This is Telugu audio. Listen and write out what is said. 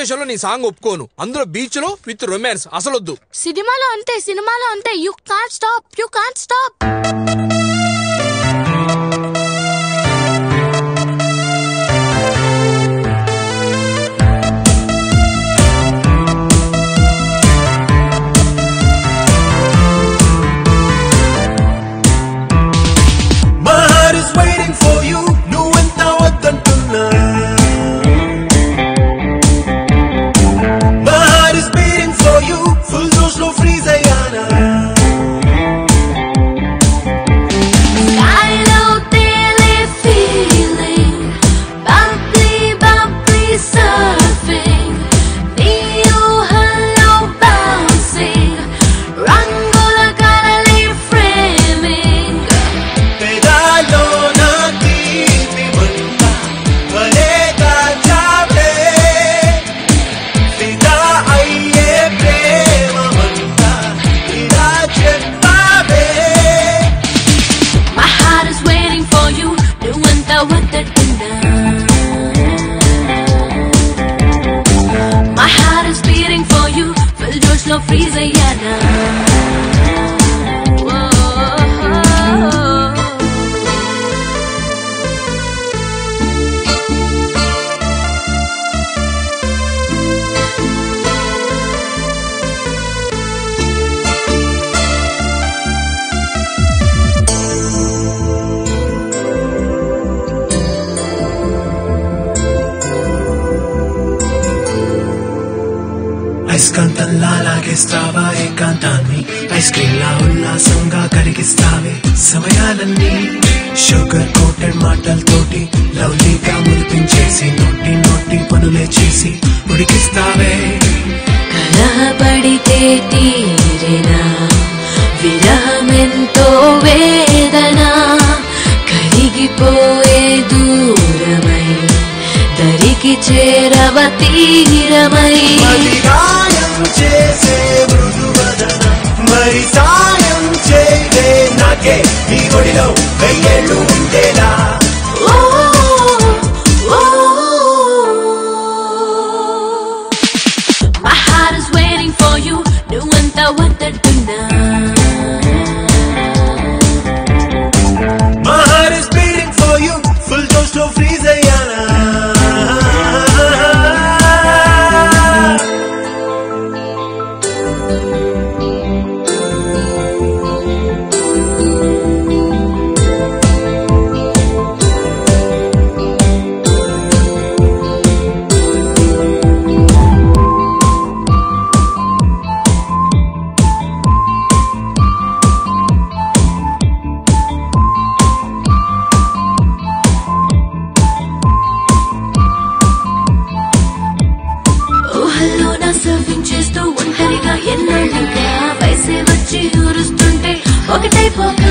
సిచ్యువేషన్ లో నీ సాంగ్ ఒప్పుకోను అందులో బీచ్ లో విత్ రొమాన్స్ అసలొద్దు సినిమాలో అంతే సినిమాలో అంతే you can't stop you can't stop My heart is waiting for you నువ్వెంత వద్దంటున్నా My heart is beating for you full dose లో freeze అయ్యానా Skyలో తేలే feeling bubbly bubbly surfing నీ ఊహల్లో bouncing రంగుల కలలే framing పెదాల్లో నా తీపి మంట భలే కాచావే ఫిదా అయ్యే ప్రేమ మంట ఇలా చెప్పావే My heart is waiting for you నువ్వంత వద్దట్టున్నా My heart is beating for you full dose లో freeze అయ్యానా Whoa. అయస్కాంతంలా లాగేస్తావా ఏకాంతాన్ని ఐస్ క్రీమ్ లా ఉల్లాసంగా కలిగిస్తావే సమయాలన్నీ షుగర్ కోటెడ్ మాటలతోటి లవ్లీగా మురిపించేసి నోటి నోటి పనులే చేసి ఉడికిస్తావే కలహపడితే తీరెనా విరహమెంతో వేదన కరిగిపోయే దూరమై దరికి చేరవ తీరమై మరి గాయం చేసే మృదువదన మరి సాయం చేయవే నాకే నీ ఒడిలో వెయ్యేళ్ళు ఉండేలా ఓ, ఓ. My heart is waiting for you నువ్వంత వద్దట్టున్నా My heart is beating for you full dose లో freeze అయ్యానా ఊహల్లో నా సర్ఫింగ్ చేస్తూ ఒంటరిగా ఎన్నాళ్ళిగా వయసే వచ్చి ఊరుస్తుంటే ఒకటైపోక